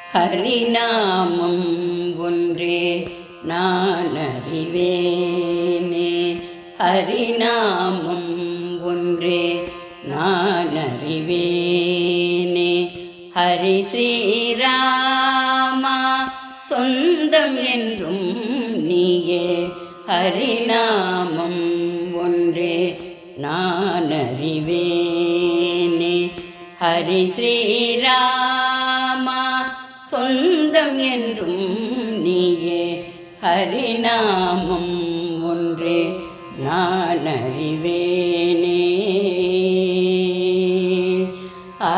ஹரிநாமம் ஒன்றே நான் அறிவேனே ஹரிநாமம் ஒன்றே நான் அறிவேனே ஹரி ஸ்ரீராமா சொந்தம் என்றும் நீயே ஹரிநாமம் ஒன்றே நான் அறிவேனே ஹரி ஸ்ரீராமா சொந்தம் என்றும் நீயே ஹரிநாமம் ஒன்றே நான் அறிவேனே ஆ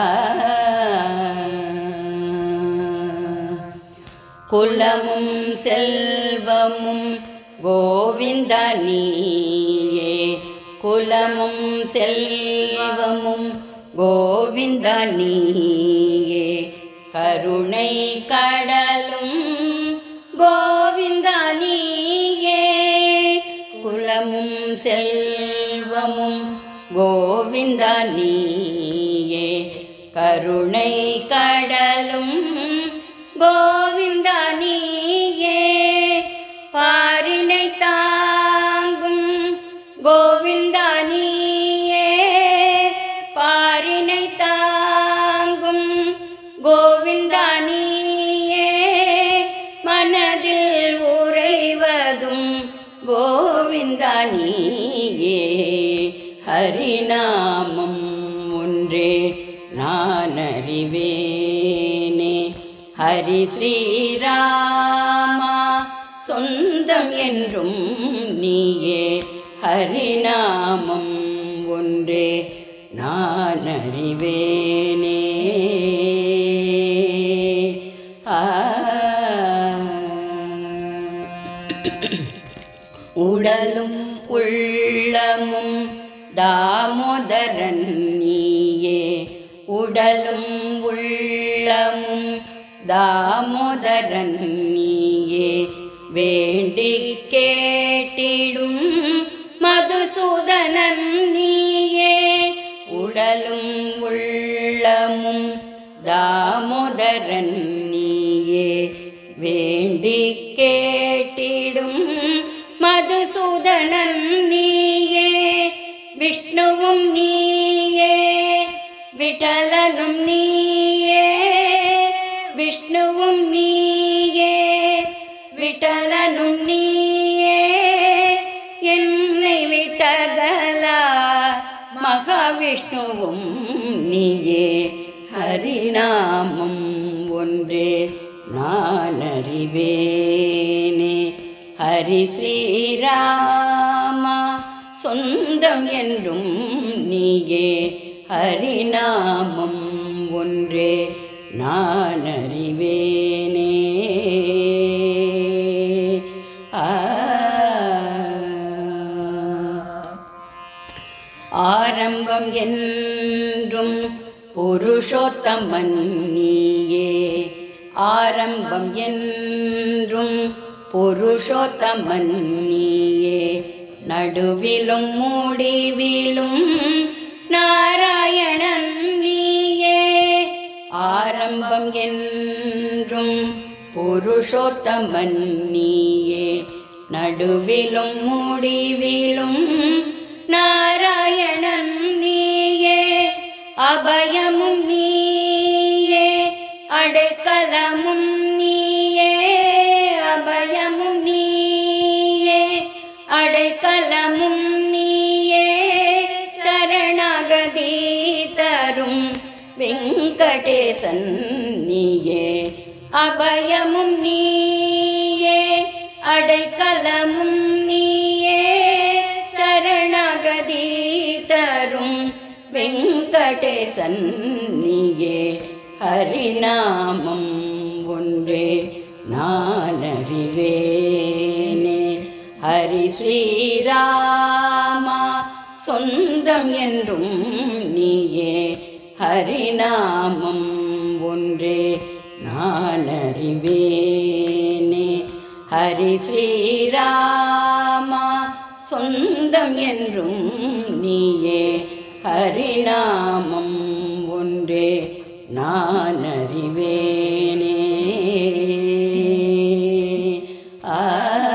குலமும் செல்வமும் கோவிந்த நீயே குலமும் செல்வமும் கோவிந்த நீயே கருணை கடலும் கோவிந்த நீயே குலமும் செல்வமும் கோவிந்த நீயே கருணை கடலும் கோவிந்த நீயே பாரினை தாங்கும் கோவிந்த நீயே பாரினை தாங்கும் கோவிந்த நீயே மனதில் உறைவதும் கோவிந்த நீயே ஹரிநாமம் ஒன்றே நான் அறிவேனே ஹரி ஸ்ரீராமா சொந்தம் என்றும் நீயே ஹரிநாமம் ஒன்றே நான் அறிவேனே ஆ உடலும் உள்ளமும் தாமோதரன் நீயே உடலும் உள்ளமும் தாமோதரன் நீயே வேண்டி கேட்டிடும் மதுசூதனன் நீயே உடலும் உள்ளமும் தாமோதரன் நீயே வேண்டி கேட்டிடும் மதுசூதனன் நீயே விஷ்ணுவும் நீயே விட்டலனும் நீயே விஷ்ணுவும் நீயே விட்டலனும் நீயே என்னை விட்டகலா மகாவிஷ்ணுவும் நீயே ஹரிநாமம் ஒன்றே நான் அறிவேனே ஹரி ஸ்ரீராமா சொந்தம் என்றும் நீயே ஹரிநாமம் ஒன்றே நான் அறிவேனே ஆ ஆரம்பம் என்றும் புருஷோத்தமன் நீயே ஆரம்பம் என்றும் புருஷோத்தமன் நீயே நடுவிலும் முடிவிலும் நாராயணன் நீயே ஆரம்பம் என்றும் புருஷோத்தமன் நீயே நடுவிலும் முடிவிலும் நாராயணன் நீயே அபயமும் நீயே அடைக்கலமும் நீயே அபயமும் நீயே அடைக்கலமும் நீயே சரணாகதி தரும் வெங்கடேசன் நீயே அபயமும் நீயே அடைக்கலமும் நீயே சரணாகதி தரும் வெங்கடேசன் நீயே ஹரிநாமம் ஒன்றே நான் அறிவேனே ஹரி ஸ்ரீராமா சொந்தம் என்றும் நீயே ஹரிநாமம் ஒன்றே நான் அறிவேனே ஹரி ஸ்ரீராமா சொந்தம் என்றும் நீயே ஹரிநாமம் ஒன்றே நான் அறிவேனே ஆ